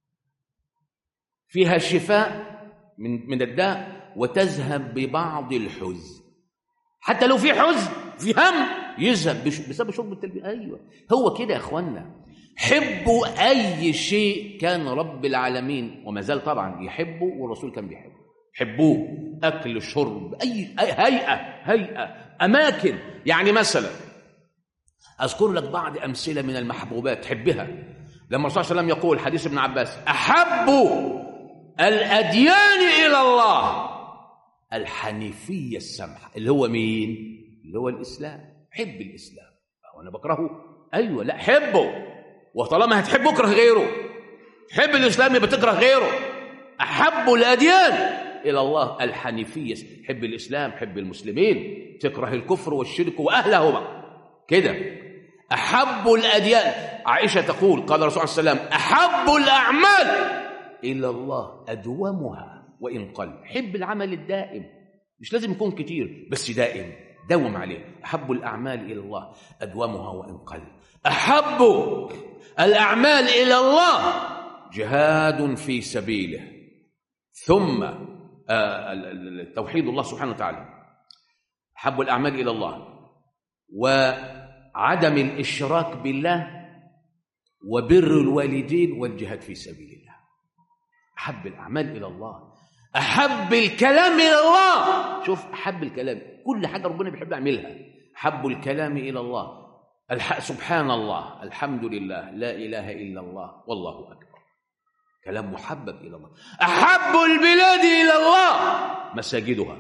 فيها شفاء من من الداء وتذهب ببعض الحزن حتى لو في حزن في هم يذهب بش- بسبب شرب التلبية أيوة هو كده يا إخوانا حبوا أي شيء كان رب العالمين وما زال طبعا يحبه والرسول كان بيحبه حبوه أكل شرب أي أي هيئة هيئة أماكن يعني مثلا أذكر لك بعض أمثلة من المحبوبات تحبها لما الرسول صلى الله عليه وسلم يقول حديث ابن عباس أحب الأديان إلى الله الحنيفية السمحة اللي هو مين؟ اللي هو الإسلام حب الإسلام وأنا بكرهه أيوة لا حبه وطالما هتحب اكره غيره تحب الإسلام يبقى تكره غيره أحب الأديان إلى الله الحنيفية حب الإسلام حب المسلمين تكره الكفر والشرك وأهلهما كده أحب الأديان عائشة تقول قال الرسول صلى الله عليه وسلم أحب الأعمال إلى الله أدومها وإن قل حب العمل الدائم مش لازم يكون كتير بس دائم داوم عليه أحب الأعمال إلى الله أدومها وإن قل أحب الأعمال إلى الله جهاد في سبيله ثم آه، ال- ال- ال- توحيد الله سبحانه وتعالى أحب الأعمال إلى الله وعدم الإشراك بالله وبر الوالدين والجهاد في سبيل الله أحب الأعمال إلى الله أحب الكلام إلى الله شوف أحب الكلام كل حاجة ربنا بيحب يعملها أحب الكلام إلى الله الح... سبحان الله الحمد لله لا إله إلا الله والله أكبر كلام محبب إلى الله أحب البلاد إلى الله مساجدها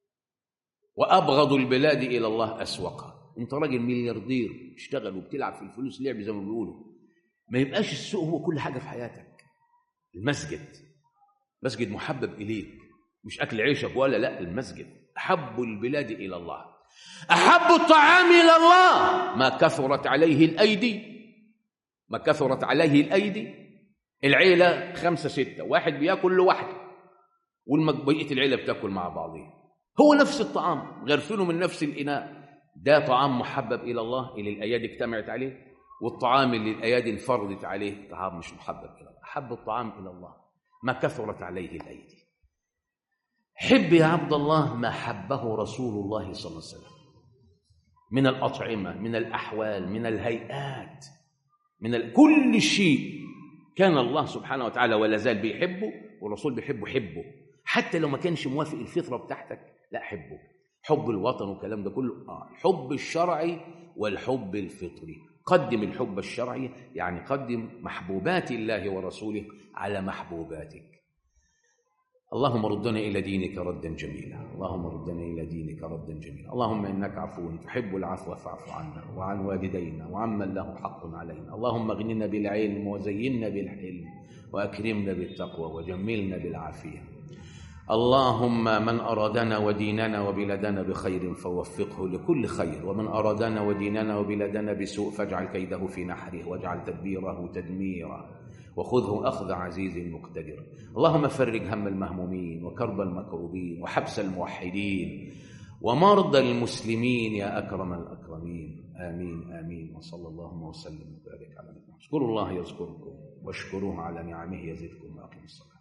وأبغض البلاد إلى الله أسوقها أنت راجل ملياردير تشتغل وبتلعب في الفلوس لعب زي ما بيقولوا ما يبقاش السوق هو كل حاجة في حياتك المسجد مسجد محبب إليك مش أكل عيشك ولا لا المسجد أحب البلاد إلى الله أحب الطعام إلى الله ما كثرت عليه الأيدي ما كثرت عليه الأيدي العيلة خمسة ستة واحد بياكل لوحده والبقية العيلة بتاكل مع بعضها هو نفس الطعام غرفينه من نفس الإناء ده طعام محبب إلى الله اللي الأيادي اجتمعت عليه والطعام اللي الأيادي انفردت عليه طعام مش محبب إلى الله أحب الطعام إلى الله ما كثرت عليه الأيدي حب يا عبد الله ما حبه رسول الله صلى الله عليه وسلم من الأطعمة من الأحوال من الهيئات من ال... كل شيء كان الله سبحانه وتعالى ولا زال بيحبه والرسول بيحبه حبه حتى لو ما كانش موافق الفطرة بتاعتك لا حبه حب الوطن والكلام ده كله آه. الحب الشرعي والحب الفطري قدم الحب الشرعي يعني قدم محبوبات الله ورسوله على محبوباتك اللهم ردنا إلى دينك ردا جميلا اللهم ردنا إلى دينك ردا جميلا اللهم إنك عفو تحب العفو فاعف عنا وعن والدينا وعمن له حق علينا اللهم اغننا بالعلم وزينا بالحلم وأكرمنا بالتقوى وجملنا بالعافية اللهم من أرادنا وديننا وبلادنا بخير فوفقه لكل خير ومن أرادنا وديننا وبلادنا بسوء فاجعل كيده في نحره واجعل تدبيره تدميرا وخذه أخذ عزيز مقتدر اللهم فرج هم المهمومين وكرب المكروبين وحبس الموحدين ومرضى المسلمين يا أكرم الأكرمين آمين آمين وصلى الله وسلم وبارك على نبينا اذكروا الله يذكركم واشكروه على نعمه يزدكم وأقيموا الصلاة